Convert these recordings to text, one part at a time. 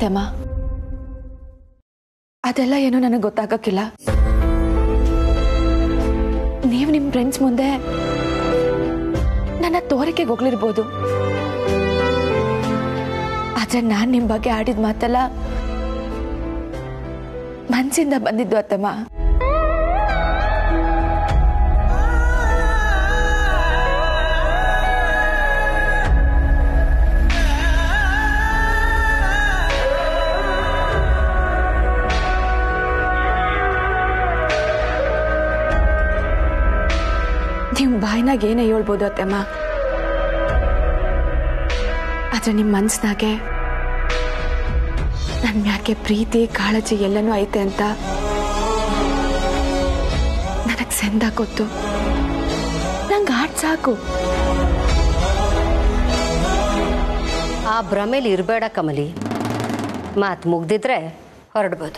ಅತ್ತಮ್ಮ ಅದೆಲ್ಲ ಏನೂ ನನಗೆ ಗೊತ್ತಾಗಕ್ಕಿಲ್ಲ ನೀವು ನಿಮ್ಮ ಫ್ರೆಂಡ್ಸ್ ಮುಂದೆ ನನ್ನ ತೋರಿಕೆಗೆ ಹೋಗ್ಲಿರ್ಬೋದು ಆದ್ರೆ ನಾನು ನಿಮ್ಮ ಬಗ್ಗೆ ಆಡಿದ ಮಾತೆಲ್ಲ ಮನ್ಸಿಂದ ಬಂದಿದ್ದು ಅತ್ತಮ್ಮ ನೀವು ಬಾಯಿನಾಗ ಏನೇ ಹೇಳ್ಬೋದು ಅತ್ತಮ್ಮ ಆದ್ರೆ ನಿಮ್ಮ ಮನ್ಸ್ನಾಗೆ ನನ್ನ ಮ್ಯಾಕೆ ಪ್ರೀತಿ ಕಾಳಜಿ ಎಲ್ಲನೂ ಐತೆ ಅಂತ ನನಗೆ ಸೆಂದ ಗೊತ್ತು ನಂಗೆ ಆಡ್ ಸಾಕು ಆ ಭ್ರಮೇಲಿ ಇರಬೇಡ ಕಮಲಿ ಮಾತು ಮುಗ್ದಿದ್ರೆ ಹೊರಡ್ಬೋದು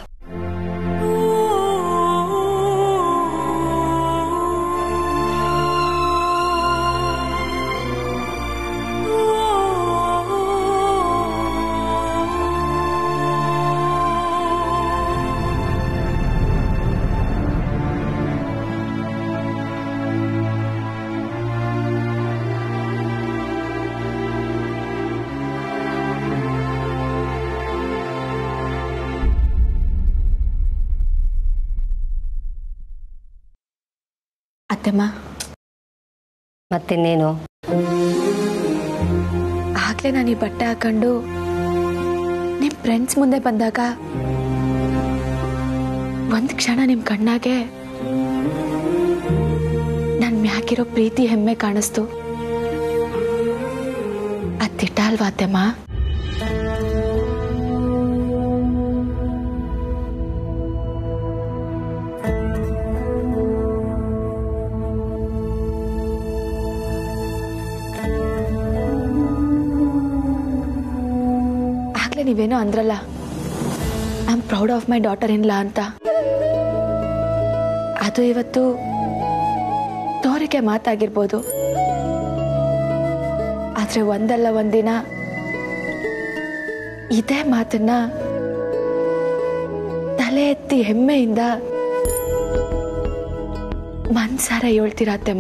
ಅತ್ತೆಮ್ಮ ಮತ್ತಿನ್ನೇನು ಆಗ್ಲೇ ನಾನು ಈ ಬಟ್ಟೆ ಹಾಕೊಂಡು ನಿಮ್ಮ ಫ್ರೆಂಡ್ಸ್ ಮುಂದೆ ಬಂದಾಗ ಒಂದು ಕ್ಷಣ ನಿಮ್ಮ ಕಣ್ಣಾಗೆ ನನ್ನ ಮ್ಯಾಕಿರೋ ಪ್ರೀತಿ ಹೆಮ್ಮೆ ಕಾಣಿಸ್ತು ಅತ್ತಿಟ್ಟ ಅಲ್ವಾ ಅತ್ತೆಮ್ಮ ಆಗ್ಲೇ ನೀವೇನೋ ಅಂದ್ರಲ್ಲ I am proud of my daughter in law ಅಂತ ಅದು ಇವತ್ತು ತೋರಿಕೆ ಮಾತಾಗಿರ್ಬೋದು ಆದ್ರೆ ಒಂದಲ್ಲ ಒಂದಿನ ಇದೇ ಮಾತನ್ನ ತಲೆ ಎತ್ತಿ ಹೆಮ್ಮೆಯಿಂದ ಮನ್ಸಾರ ಹೇಳ್ತಿರತ್ತೆಮ್ಮ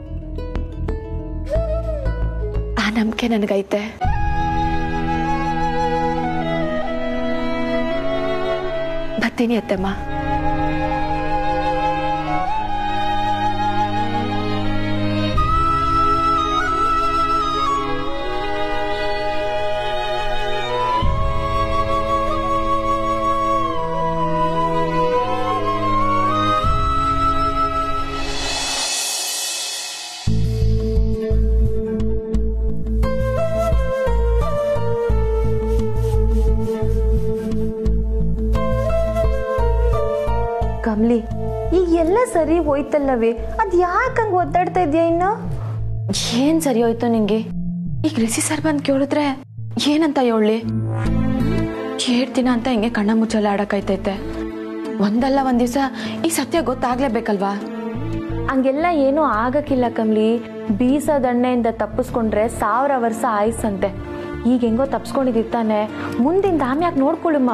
ಆ ನಂಬಿಕೆ ನನಗೈತೆ ಬರ್ತೀನಿ ಅತ್ತೆಮ್ಮ ಕಮ್ಲಿ ಈಗ ಎಲ್ಲ ಸರಿ ಹೋಯ್ತಲ್ಲವೇ ಅದ್ ಯಾಕೆ ಹಂಗೆ ಒದ್ದಾಡ್ತಾ ಇದೆಯಾ ಇನ್ನು ಏನ್ ಸರಿ ಹೋಯ್ತು ನಿಂಗೆ ಈಗ ರಿಸಿ ಸರ್ ಬಂದ್ ಕೇಳಿದ್ರೆ ಏನಂತ ಹೇಳಿ ಏಳ್ ದಿನ ಅಂತ ಹಿಂಗೆ ಕಣ್ಣ ಮುಚ್ಚಲ್ಲ ಆಡಕೈತೈತೆ ಒಂದಲ್ಲ ಒಂದ್ ದಿವಸ ಈ ಸತ್ಯ ಗೊತ್ತಾಗ್ಲೇಬೇಕಲ್ವಾ ಹಂಗೆಲ್ಲ ಏನೂ ಆಗಕ್ಕಿಲ್ಲ ಕಮ್ಲಿ ಬೀಸದಣ್ಣೆಯಿಂದ ತಪ್ಪಿಸ್ಕೊಂಡ್ರೆ ಸಾವಿರ ವರ್ಷ ಆಯ್ಸಂತೆ ಈಗ ಹೆಂಗೋ ತಪ್ಸ್ಕೊಂಡಿದ್ದಾನೆ ಮುಂದಿಂದ ಆಮ್ಯಾಕ್ ನೋಡ್ಕೊಳ್ಳುಮ್ಮ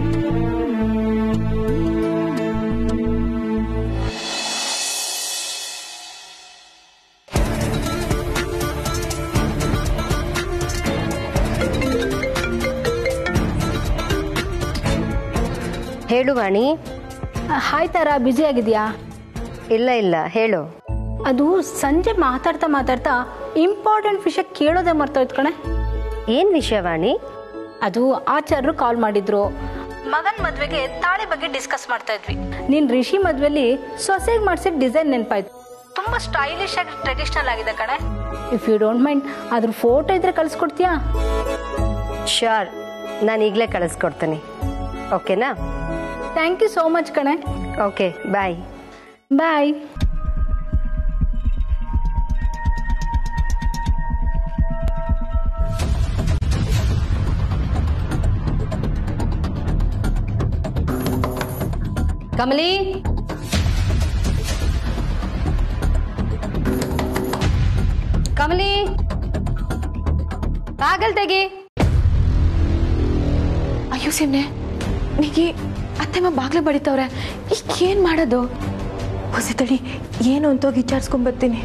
ಹೇಳು ವಾಣಿ ಹಾಯ್ ತಾರ ಬ್ಯುಸಿ ಆಗಿದ್ಯಾ ಇಲ್ಲ ಇಲ್ಲ ಹೇಳು ಅದು ಸಂಜೆ ಮಾತಾಡ್ತಾ ಮಾತಾಡ್ತಾ ಇಂಪಾರ್ಟೆಂಟ್ ವಿಷಯ ಕೇಳೋದೇ ಮರ್ತೋಯ್ತು ಕಣೆ ಏನ್ ವಿಷಯ ವಾಣಿ ಅದು ಆಚಾರ್ಯರು ಕಾಲ್ ಮಾಡಿದ್ರು ಮಗನ್ ಮದ್ವೆಗೆ ತಾಳಿ ಬಗ್ಗೆ ಡಿಸ್ಕಸ್ ಮಾಡ್ತಾ ಇದ್ವಿ ನೀನ್ ರಿಷಿ ಮದ್ವೆಲಿ ಸೊಸೆಗೆ ಮಾಡ್ಸಿದ ಡಿಸೈನ್ ನೆನಪಾಯ್ತು ತುಂಬಾ ಸ್ಟೈಲಿಶ್ ಆಗಿ ಟ್ರೆಡಿಷನಲ್ ಆಗಿದೆ ಕಣೆ ಇಫ್ ಯು ಡೋಂಟ್ ಮೈಂಡ್ ಅದ್ರ ಫೋಟೋ ಇದ್ರೆ ಕಳ್ಸ್ಕೊಡ್ತೀಯಾ ಶ್ಯೂರ್ ನಾನು ಈಗಲೇ ಕಳಿಸ್ಕೊಡ್ತೀನಿ ಓಕೆನಾ ಥ್ಯಾಂಕ್ ಯು ಸೋ ಮಚ್ ಕಣೆ okay bye bye Kamali Kamali ಬಾಗಲ್ ತೆಗಿ ಅಯ್ಯೋ ಸಿಮ್ನೆ ನಿಗೆ ಅತ್ತೆಮ್ಮ ಬಾಗ್ಲು ಬಡಿತವ್ರೆ ಈಗ ಏನ್ ಮಾಡೋದು ಹೊಸತಳಿ ಏನು ಅಂತ ಹೋಗಿ ವಿಚಾರಿಸ್ಕೊಂಬರ್ತೀನಿ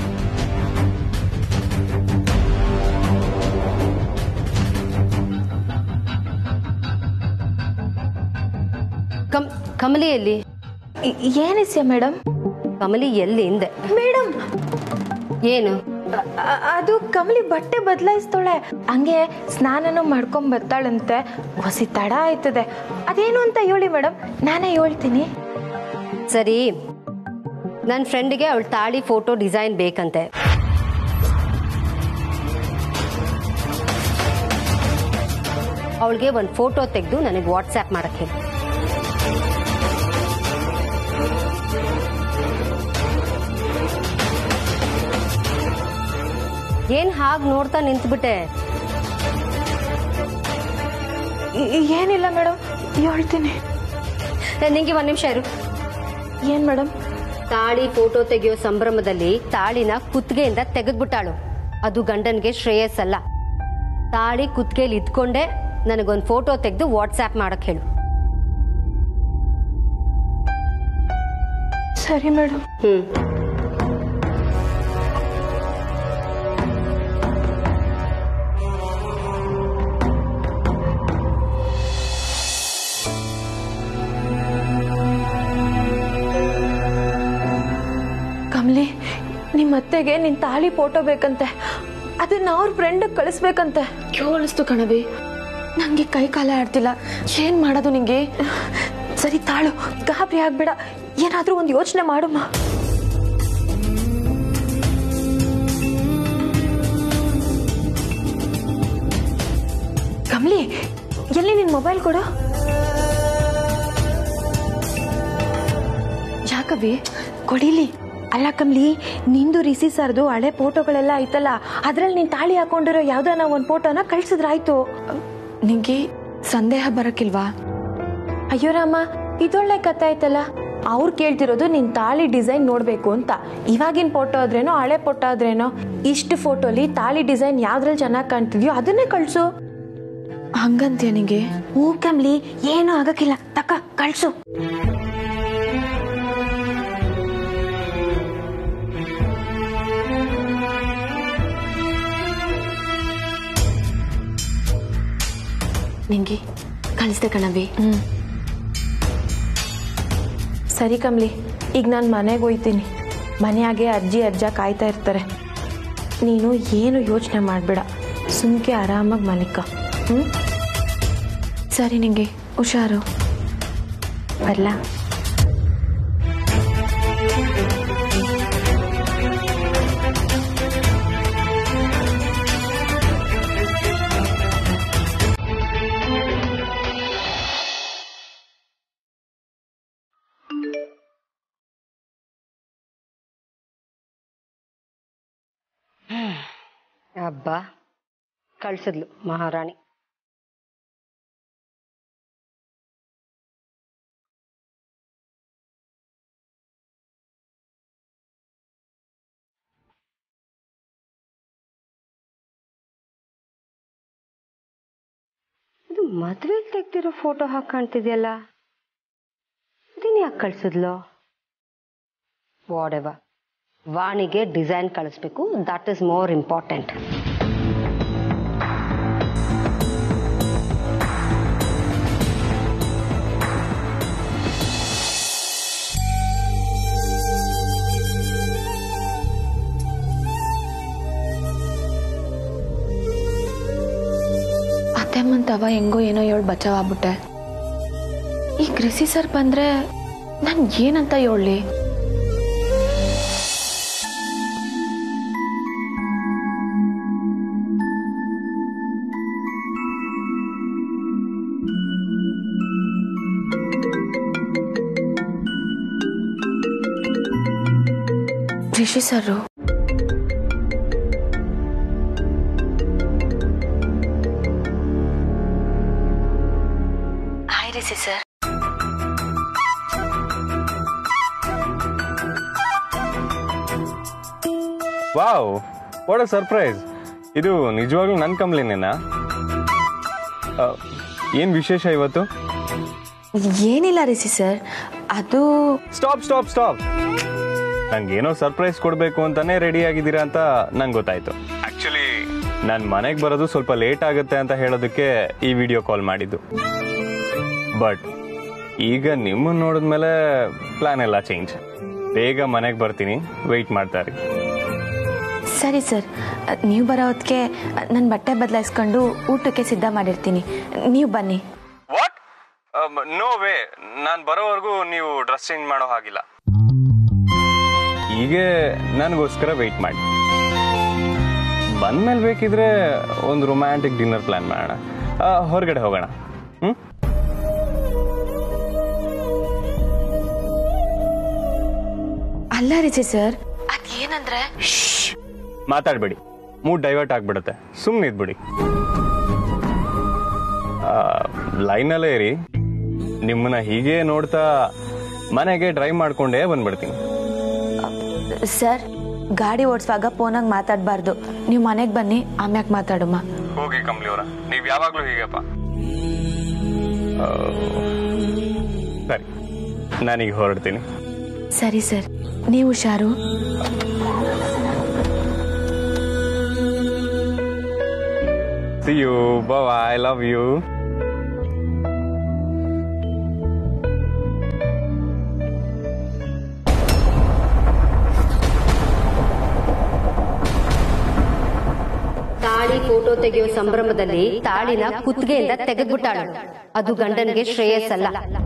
ಕಮ್ ಕಮಲಿ ಎಲ್ಲಿ ಏನಿಸ್ಯ ಮೇಡಮ್ ಕಮಲಿ ಎಲ್ಲಿ ಹಿಂದೆ ಮೇಡಮ್ ಏನು ಅದು ಕಮಲಿ ಬಟ್ಟೆ ಬದಲಾಯಿಸ್ತಾಳೆ ಹಂಗೆ ಸ್ನಾನನೂ ಮಾಡ್ಕೊಂಡ್ ಬರ್ತಾಳಂತೆ ಹೊಸಿ ತಡ ಆಯ್ತದೆ ಅದೇನು ಅಂತ ಹೇಳಿ ಮೇಡಮ್ ನಾನೇ ಹೇಳ್ತೀನಿ ಸರಿ ನನ್ನ ಫ್ರೆಂಡಿಗೆ ಅವಳ ತಾಳಿ ಫೋಟೋ ಡಿಸೈನ್ ಬೇಕಂತೆ ಅವಳಿಗೆ ಒಂದು ಫೋಟೋ ತೆಗೆದು ನನಗೆ ವಾಟ್ಸ್ಆ್ಯಪ್ ಮಾಡಕ್ಕೆ ಹೇಳು ಏನ್ ಹಾಗೆ ನೋಡ್ತಾ ನಿಂತ್ಬಿಟ್ಟೆ ಈ- ಏನಿಲ್ಲ ಮೇಡಮ್ ಹೇಳ್ತೀನಿ ಏ, ನಿಂಗೆ ಒಂದ್ ನಿಮಿಷ ಇರು ಏನ್ ಮೇಡಮ್ ತಾಳಿ ಫೋಟೋ ತೆಗೆಯೋ ಸಂಭ್ರಮದಲ್ಲಿ ತಾಳಿನ ಕುತ್ತಿಗೆಯಿಂದ ತೆಗೆದ್ಬಿಟ್ಟಾಳು ಅದು ಗಂಡನ್ಗೆ ಶ್ರೇಯಸ್ಸಲ್ಲ ತಾಳಿ ಕುತ್ತಿಗೆಯಲ್ಲಿ ಇದ್ಕೊಂಡೆ ನನಗೊಂದು ಫೋಟೋ ತೆಗೆದು ವಾಟ್ಸ್ಆ್ಯಪ್ ಮಾಡಕ್ ಹೇಳು ಸರಿ ಮೇಡಮ್ ಹ್ಮ್ ಕಮಲಿ ನಿಮ್ಮ ಅತ್ತೆಗೆ ನಿನ್ ತಾಳಿ ಫೋಟೋ ಬೇಕಂತೆ ಅದನ್ನ ಅವ್ರ ಫ್ರೆಂಡ್ ಕಳಿಸ್ಬೇಕಂತೆ ಕೇಳಿಸ್ತು ಕಣವಿ ನಂಗೆ ಕೈ ಕಾಲ ಆಡ್ತಿಲ್ಲ ಏನ್ ಮಾಡೋದು ನಿಂಗೆ ಸರಿ ತಾಳು ಗಾಬರಿ ಆಗ್ಬೇಡ ಏನಾದ್ರೂ ಒಂದು ಯೋಚನೆ ಮಾಡಮ್ಮ ಕಮಲಿ ಎಲ್ಲಿ ನಿನ್ ಮೊಬೈಲ್ ಕೊಡು ಯಾಕವಿ ಕೊಡಿಲಿ ಅಲ್ಲ ಕಮ್ಲಿ ನಿಂದು ರಿಸಿ ಸರ್ದು ಹಳೆ ಫೋಟೋಗಳೆಲ್ಲ ಐತಲ್ಲ ಅದ್ರಲ್ಲಿ ನೀನ್ ತಾಳಿ ಹಾಕೊಂಡಿರೋ ಯಾವ್ದಾನ ಒಂದ್ ಫೋಟೋನ ಕಳ್ಸಿದ್ರಾಯ್ತು ನಿಂಗೆ ಸಂದೇಹ ಬರಕ್ಕಿಲ್ವಾ ಅಯ್ಯೋ ರಾಮ ಇದೊಳ್ಳೆ ಕತೆ ಆಯ್ತಲ್ಲ ಅವ್ರು ಕೇಳ್ತಿರೋದು ನಿನ್ ತಾಳಿ ಡಿಸೈನ್ ನೋಡ್ಬೇಕು ಅಂತ ಇವಾಗಿನ ಫೋಟೋ ಆದ್ರೇನೋ ಹಳೆ ಫೋಟೋ ಆದ್ರೇನೋ ಇಷ್ಟು ಫೋಟೋಲಿ ತಾಳಿ ಡಿಸೈನ್ ಯಾವ್ದ್ರಲ್ಲಿ ಚೆನ್ನಾಗಿ ಕಾಣ್ತಿದ್ಯೋ ಅದನ್ನೇ ಕಳ್ಸು ಹಂಗಂತೀಯ ನಿಂಗೆ ಹೂ ಕಮ್ಲಿ ಏನು ಆಗಕ್ಕಿಲ್ಲ ತಕ್ಕ ಕಳ್ಸು ನಿಂಗೆ ಕಳಿಸ್ದೆ ಕಣವಿ ಸರಿ ಕಮ್ಲಿ ಈಗ ನಾನು ಮನೆಗೆ ಹೋಯ್ತೀನಿ ಮನೆಯಾಗೆ ಅಜ್ಜಿ ಅಜ್ಜ ಕಾಯ್ತಾ ಇರ್ತಾರೆ ನೀನು ಏನು ಯೋಚನೆ ಮಾಡಬೇಡ ಸುಮ್ಕೆ ಆರಾಮಾಗಿ ಮಲಿಕ ಹ್ಞೂ ಸರಿ ನಿಂಗೆ ಹುಷಾರು ಬರ್ಲಾ ಹಬ್ಬ ಕಳ್ಸಿದ್ಲು ಮಹಾರಾಣಿ ಇದು ಮದ್ವೆಗೆ ತೆಗ್ದಿರೋ ಫೋಟೋ ಹಾಕಿ ಕಾಣ್ತಿದ್ಯಲ್ಲ ಇದನ್ನ ಯಾಕೆ ಕಳ್ಸಿದ್ಲು ವಾಡೆವ ವಾಣಿಗೆ ಡಿಸೈನ್ ಕಳಿಸ್ಬೇಕು ದಟ್ ಇಸ್ ಮೋರ್ ಇಂಪಾರ್ಟೆಂಟ್ ಅತ್ತೆಮ್ಮಂತವ ಹೆಂಗೋ ಏನೋ ಹೇಳಿ ಬಚಾವ್ ಆಗ್ಬಿಟ್ಟೆ ಈ ಕೃಷಿ ಸರ್ ಬಂದ್ರೆ ನಾನು ಏನಂತ ಹೇಳಲಿ Rishi sir hi Rishi sir wow what a surprise ಇದು ನಿಜವಾಗ್ಲೂ ನನ್ನ ಕಂಪ್ಲೇನೇನಾ ಏನು ವಿಶೇಷ ಇವತ್ತು ಏನಿಲ್ಲ ರಿಸಿ ಸರ್ ಅದು ಸ್ಟಾಪ್ ಸ್ಟಾಪ್ ಸ್ಟಾಪ್ ನಂಗೇನೋ ಸರ್ಪ್ರೈಸ್ ಕೊಡಬೇಕು ಅಂತಾನೆ ರೆಡಿ ಆಗಿದ್ದೀರಾ ಅಂತ ನಂಗೆ ಗೊತ್ತಾಯ್ತು ಆಕ್ಚುಲಿ ನಾನು ಮನೆಗೆ ಬರೋದು ಸ್ವಲ್ಪ ಲೇಟ್ ಆಗುತ್ತೆ ಅಂತ ಹೇಳೋದಕ್ಕೆ ಈ ವಿಡಿಯೋ ಕಾಲ್ ಮಾಡಿದ್ದು ಬಟ್ ಈಗ ನಿಮ್ಮನ್ನು ನೋಡಿದ್ಮೇಲೆ ಪ್ಲಾನ್ ಎಲ್ಲ ಚೇಂಜ್ ಬೇಗ ಮನೆಗೆ ಬರ್ತೀನಿ ವೆಯ್ಟ್ ಮಾಡ್ತಾ ಇರಿ ಸರಿ ಸರ್ ನೀವು ಬರೋ ಹೊತ್ತಿಗೆ ನನ್ನ ಬಟ್ಟೆ ಬದಲಾಯಿಸ್ಕೊಂಡು ಊಟಕ್ಕೆ ಸಿದ್ಧ ಮಾಡಿರ್ತೀನಿ ನೀವು ಬನ್ನಿ ವಾಟ್ ನೋ ವೇ ನಾನು ಬರೋವರೆಗೂ ನೀವು ಡ್ರೆಸ್ ಚೇಂಜ್ ಮಾಡೋ ಹಾಗಿಲ್ಲ ಹೀಗೆ ನನಗೋಸ್ಕರ ವೆಯ್ಟ್ ಮಾಡಿ ಬಂದ್ಮೇಲೆ ಬೇಕಿದ್ರೆ ಒಂದು ರೊಮ್ಯಾಂಟಿಕ್ ಡಿನ್ನರ್ ಪ್ಲಾನ್ ಮಾಡೋಣ ಆ, ಹೊರಗಡೆ ಹೋಗೋಣ ಹ್ಞೂ ಅಲ್ಲ ರಿಸಿ ಸರ್ ಅದೇನಂದ್ರೆ ಮಾತಾಡಬೇಡಿ ಮೂಡ್ ಡೈವರ್ಟ್ ಆಗ್ಬಿಡುತ್ತೆ ಸುಮ್ಮನೆ ಇದ್ಬಿಡಿ ಲೈನಲ್ಲೇ ಇರಿ ನಿಮ್ಮನ್ನ ಹೀಗೆ ನೋಡ್ತಾ ಮನೆಗೆ ಡ್ರೈವ್ ಮಾಡ್ಕೊಂಡೇ ಬಂದ್ಬಿಡ್ತೀನಿ ಸರ್ ಗಾಡಿ ಓಡಿಸುವಾಗ ಫೋನಾಗ ಮಾತಾಡಬಾರ್ದು ನೀವು ಮನೆಗೆ ಬನ್ನಿ ಆಮ್ಯಾಗ ಮಾತಾಡಮ್ಮ ಹೋಗಿ ಕಂಪ್ಲಿ ಅವರ ನೀವು ಯಾವಾಗಲೂ ಹೀಗಪ್ಪ ಆ, ಸರಿ ನಾನೀಗ ಹೊರಡ್ತೀನಿ ಸರಿ ಸರ್ ನೀವು ಹುಷಾರು see you I love you ತಾಳಿ ಫೋಟೋ ತೆಗೆಯೋ ಸಂಭ್ರಮದಲ್ಲಿ ತಾಳಿನ ಕುತ್ತಿಗೆಯಿಂದ ತೆಗೆದ್ಬಿಟ್ಟಾಳು ಅದು ಗಂಡನ್ಗೆ ಶ್ರೇಯಸ್ಸಲ್ಲ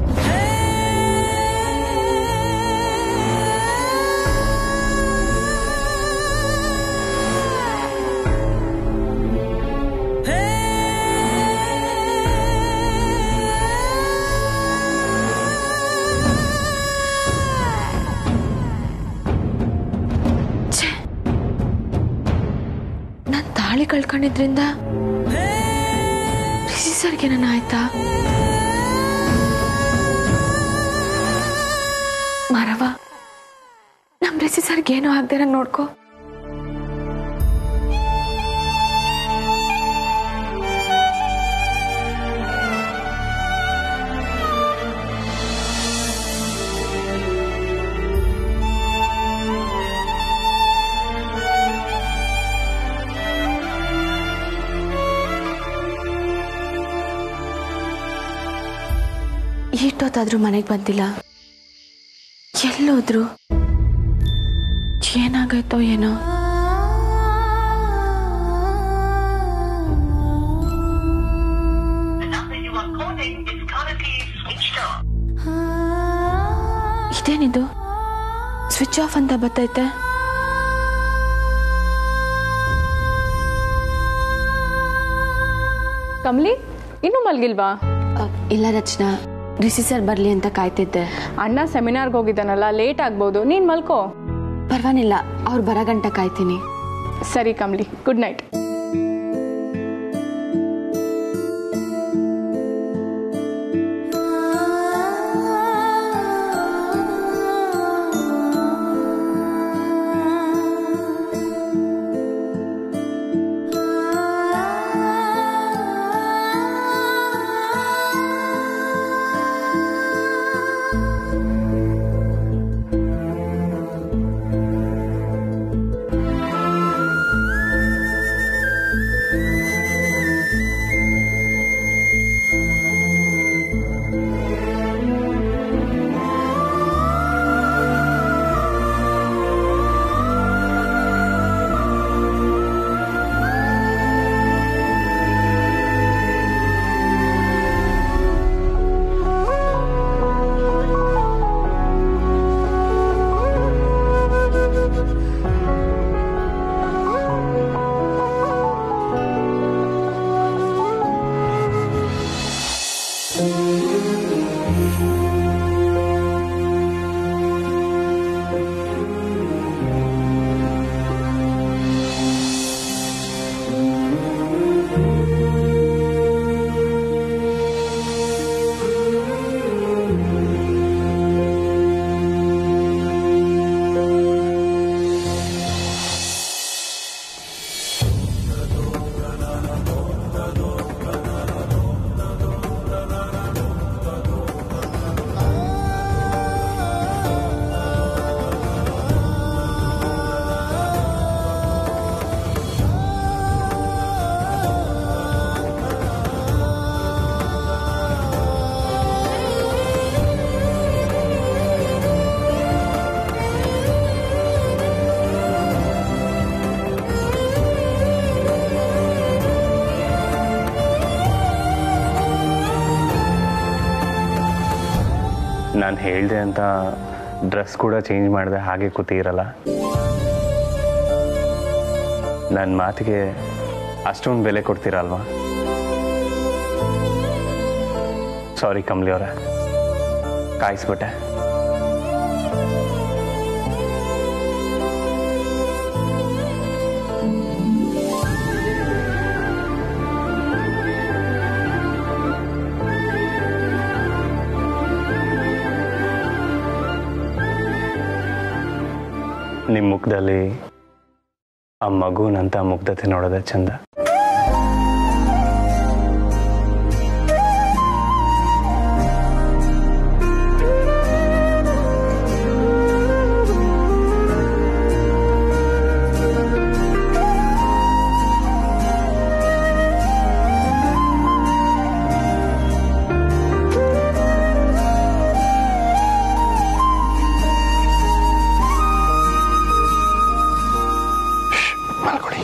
ನಾನು ತಾಳಿ ಕಳ್ಕೊಂಡಿದ್ರಿಂದ ರಿಷಿ ಸರ್ಗೆ ನನ್ನ ಆಯ್ತಾ ಮರವ ನಮ್ ರಿಷಿ ಸರ್ಗೆ ಏನೂ ಆಗ್ದಿರಂಗ್ ನೋಡ್ಕೋ ಈಟೊತ್ತಾದ್ರೂ ಮನೆಗೆ ಬಂದಿಲ್ಲ ಎಲ್ಲೋದ್ರು ಏನಾಗೈತೋ ಏನೋ ಇದೇನಿದು ಸ್ವಿಚ್ ಆಫ್ ಅಂತ ಬತ್ತೈತೆ ಕಮ್ಲಿ ಇನ್ನೂ ಮಲ್ಗಿಲ್ವಾ ಅ, ಇಲ್ಲ ರಚನಾ ರಿಷಿ ಸರ್ ಬರ್ಲಿ ಅಂತ ಕಾಯ್ತಿದ್ದೆ ಅಣ್ಣ ಸೆಮಿನಾರ್ಗೆ ಹೋಗಿದ್ದಾನಲ್ಲ ಲೇಟ್ ಆಗ್ಬೋದು ನೀನ್ ಮಲ್ಕೋ ಪರವಾಗಿಲ್ಲ ಅವ್ರು ಬರ ಗಂಟ ಕಾಯ್ತೀನಿ ಸರಿ ಕಮ್ಲಿ ಗುಡ್ ನೈಟ್ ನಾನು ಹೇಳಿದೆ ಅಂತ ಡ್ರೆಸ್ ಕೂಡ ಚೇಂಜ್ ಮಾಡಿದೆ ಹಾಗೆ ಕೂತಿರಲ್ಲ ನನ್ನ ಮಾತಿಗೆ ಅಷ್ಟೊಂದು ಬೆಲೆ ಕೊಡ್ತೀರಲ್ವಾ ಸಾರಿ ಕಮಲಿ ಅವರೇ ಕಾಯಿಸ್ಬಿಟ್ಟೆ ನಿಮ್ಮ ಮುಖದಲ್ಲಿ ಆ ಮಗುನಂತ ಮುಗ್ಧತೆ ನೋಡೋದೇ ಚಂದ ಮಲ್ಕೊಳ್ಳಿ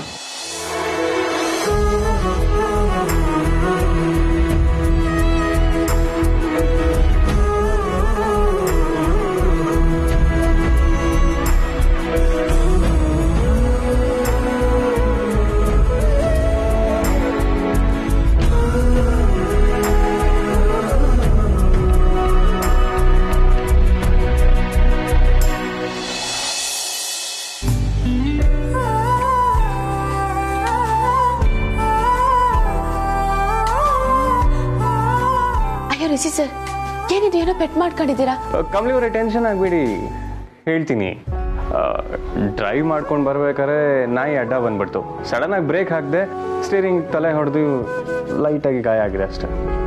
ಅಯ್ಯೋ ರಿಷಿ ಸರ್ ಏನಿದೆ ಏನೋ ಪೆಟ್ ಮಾಡ್ಕೊಂಡಿದ್ದೀರಾ ಕಮಲಿ ಅವರೇ ಟೆನ್ಷನ್ ಆಗಬೇಡಿ ಹೇಳ್ತೀನಿ ಡ್ರೈವ್ ಮಾಡ್ಕೊಂಡು ಬರ್ಬೇಕಾದ್ರೆ ನಾಯಿ ಅಡ್ಡ ಬಂದ್ಬಿಡ್ತು ಸಡನ್ ಆಗಿ ಬ್ರೇಕ್ ಹಾಕಿದೆ ಸ್ಟೀರಿಂಗ್ ತಲೆ ಹೊಡೆದು ಲೈಟಾಗಿ ಗಾಯ ಆಗಿದೆ ಅಷ್ಟೇ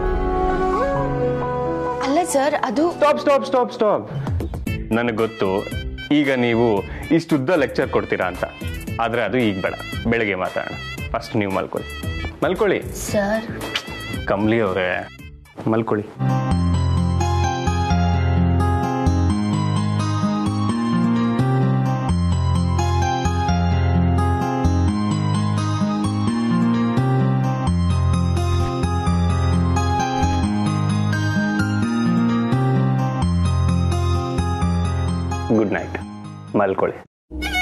ಅಲ್ಲ ಸರ್ ಅದು ಸ್ಟಾಪ್ ಸ್ಟಾಪ್ ಸ್ಟಾಪ್ ಸ್ಟಾಪ್ ನನಗೆ ಗೊತ್ತು ಈಗ ನೀವು ಇಷ್ಟುದ್ದ ಲೆಕ್ಚರ್ ಕೊಡ್ತೀರಾ ಅಂತ ಆದರೆ ಅದು ಈಗ ಬೇಡ ಬೆಳಗ್ಗೆ ಮಾತಾಡೋಣ ಫಸ್ಟ್ ನೀವು ಮಲ್ಕೊಳ್ಳಿ ಮಲ್ಕೊಳ್ಳಿ ಸರ್ ಕಮಲಿ ಅವರೇ ಮಲ್ಕೊಳ್ಳಿ ಗುಡ್ ನೈಟ್ ಮಲ್ಕೊಳ್ಳಿ